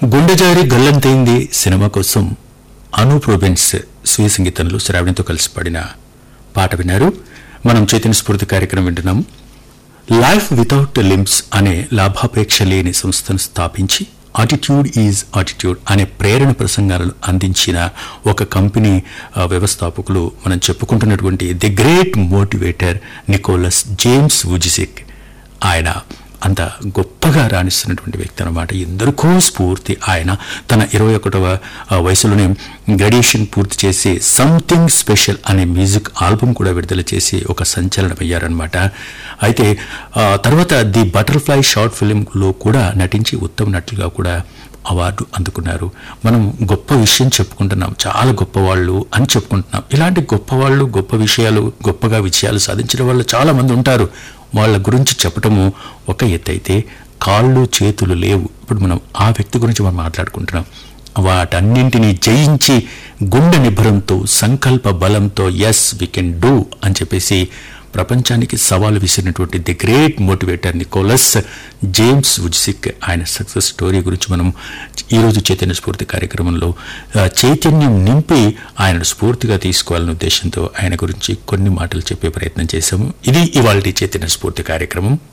గుండెజారి గల్లంతైంది cinema కోసం Anoop Rubens స్వీయ సంగీతంలో శ్రావణితో కలిసి పాడిన పాట విన్నారు మనం చైతన్య స్ఫూర్తి కార్యక్రమం వింటున్నాం లైఫ్ వితౌట్ లిమ్స్ అనే లాభాపేక్ష లేని సంస్థను స్థాపించి ఆటిట్యూడ్ ఈజ్ ఆటిట్యూడ్ అనే ప్రేరణ ప్రసంగాలను అందించిన ఒక కంపెనీ ఆ, వ్యవస్థాపకులు మనం చెప్పుకుంటున్నటువంటి the great motivator Nicholas James Vujicic ఆయన అంత గొప్పగా రాణిస్తున్నటువంటి వ్యక్తి అనమాట ఎందరికో స్ఫూర్తి ఆయన తన ఇరవై ఒకటవ వయసులోనే గ్రాడ్యుయేషన్ పూర్తి చేసి సంథింగ్ స్పెషల్ అనే మ్యూజిక్ ఆల్బమ్ కూడా విడుదల చేసి ఒక సంచలనం అయ్యారనమాట అయితే ఆ, తర్వాత ది బటర్ఫ్లై షార్ట్ ఫిలింలో కూడా నటించి ఉత్తమ నటులుగా కూడా అవార్డు అందుకున్నారు మనం గొప్ప విషయం చెప్పుకుంటున్నాం చాలా గొప్పవాళ్ళు అని చెప్పుకుంటున్నాం ఇలాంటి గొప్పవాళ్ళు గొప్ప విషయాలు గొప్పగా విజయాలు సాధించిన వాళ్ళు చాలా మంది ఉంటారు వాళ్ళ గురించి చెప్పటము ఒక ఎత్తు అయితే కాళ్ళు చేతులు లేవు ఇప్పుడు మనం ఆ వ్యక్తి గురించి మనం మాట్లాడుకుంటున్నాం వాటన్నింటినీ జయించి గుండె నిబ్బరంతో సంకల్ప బలంతో ఎస్ వి కెన్ డూ అని చెప్పేసి ప్రపంచానికి సవాలు విసిరినటువంటి the great motivator Nicholas James Vujicic ఆయన సక్సెస్ స్టోరీ గురించి మనం ఈరోజు చైతన్య స్ఫూర్తి కార్యక్రమంలో ఆ, చైతన్యం నింపి ఆయనను స్ఫూర్తిగా తీసుకోవాలనే ఉద్దేశంతో ఆయన గురించి కొన్ని మాటలు చెప్పే ప్రయత్నం చేశాము ఇది ఇవాళ చైతన్య స్ఫూర్తి కార్యక్రమం